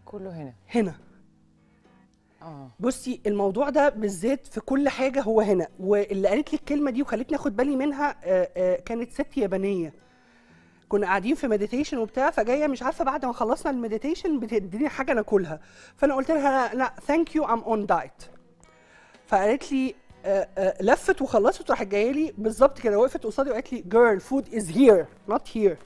كله هنا هنا اه بصي الموضوع ده بالذات في كل حاجه هو هنا واللي قالت لي الكلمه دي وخلتني اخد بالي منها آه، آه، كانت ست يابانيه كنا قاعدين في مديتيشن وبتاع فجايه مش عارفه بعد ما خلصنا المديتيشن بتديني حاجه ناكلها فانا قلت لها لا ثانك يو ام اون دايت فقالت لي آه، آه، لفت وخلصت وراحت جايه لي بالظبط كده وقفت قصادي وقالت لي جيرل فود از هير نوت هير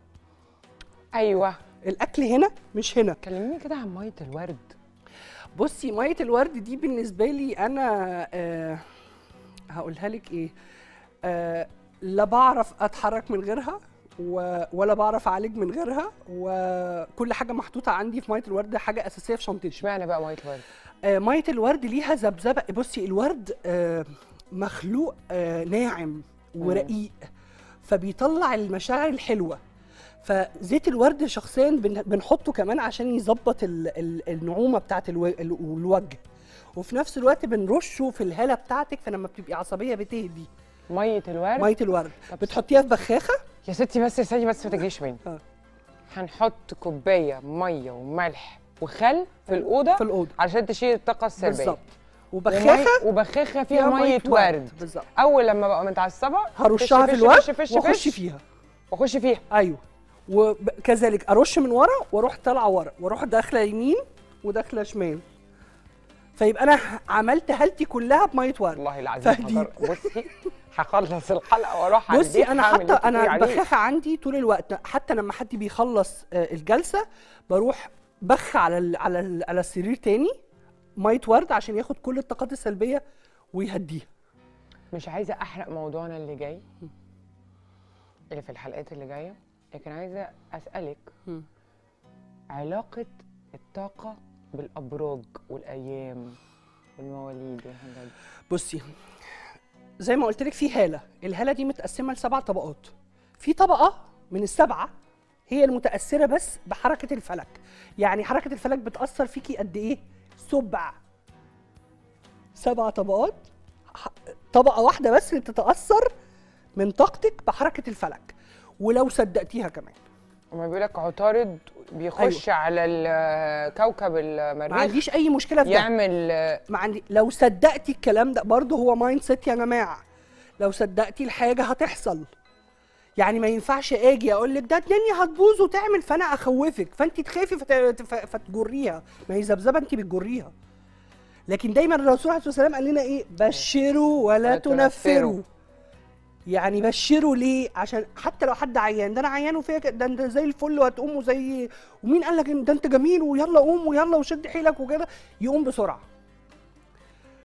ايوه الاكل هنا مش هنا كلميني كده عن ميه الورد بصي ميه الورد دي بالنسبه لي انا آه هقولها لك ايه آه لا بعرف اتحرك من غيرها و... ولا بعرف اعالج من غيرها وكل حاجه محطوطه عندي في ميه الورد حاجه اساسيه في شنطتي اشمعنى بقى ميه الورد آه ميه الورد ليها ذبذبه بصي الورد آه مخلوق آه ناعم ورقيق فبيطلع المشاعر الحلوه فزيت الورد شخصيا بن- بنحطه كمان عشان يظبط ال- ال- النعومه بتاعت الو- ال- الوجه وفي نفس الوقت بنرشه في الهاله بتاعتك فلما بتبقي عصبيه بتهدي ميه الورد ميه الورد طب بتحطيها في بخاخه يا ستي بس استني بس ما تجيش مني آه. هنحط كوبايه ميه وملح وخل في الاوضه في الاوضه عشان تشيل الطاقه السلبيه بالظبط ومي- وبخاخه وبخاخه فيها ميه ورد بالظبط اول لما ببقى متعصبه هرشها فش- في فش- الورد فش- فش- واخش فش، فيها واخش فيها ايوه وكذلك ارش من ورا واروح طالعه ورا واروح داخله يمين وداخله شمال فيبقى انا عملت هالتي كلها بميه ورد والله العظيم فهدي. هجر- بصي هخلص الحلقه واروح على بصي البيت انا هعمل اللي حتى انت بتقولي انا عليه. البخاخه عندي طول الوقت حتى لما حد بيخلص آه، الجلسه بروح بخ على ال على ال على السرير تاني ميه ورد عشان ياخد كل الطاقات السلبيه ويهديها مش عايزه احرق موضوعنا اللي جاي اللي في الحلقات اللي جايه لكن عايزه اسالك مم. علاقه الطاقه بالابراج والايام والمواليد والحاجات دي بصي زي ما قلت لك في هاله الهاله دي متقسمه لسبع طبقات في طبقه من السبعه هي المتاثره بس بحركه الفلك يعني حركه الفلك بتاثر فيكي قد ايه سبع سبع طبقات ح- طبقه واحده بس اللي بتتاثر من طاقتك بحركه الفلك ولو صدقتيها كمان وما بيقول لك عطارد بيخش أيوة. على ال- كوكب ما المريخ عنديش اي مشكله في ده يعمل ما عندي لو صدقتي الكلام ده برضه هو مايند سيت يا جماعه لو صدقتي الحاجه هتحصل يعني ما ينفعش اجي اقول لك ده الدنيا هتبوظ وتعمل فانا اخوفك فانت تخافي فت... ف- فتجريها ما هي ذبذبه انت بتجريها لكن دايما الرسول عليه الصلاه والسلام قال لنا ايه بشروا ولا ولا تنفروا تنفروا. يعني بشروا ليه عشان حتى لو حد عيان ده انا عيان وفيا كده، ده انت زي الفل وهتقوم وزي ومين قال لك إن ده انت جميل ويلا قوم ويلا وشد حيلك وكده يقوم بسرعه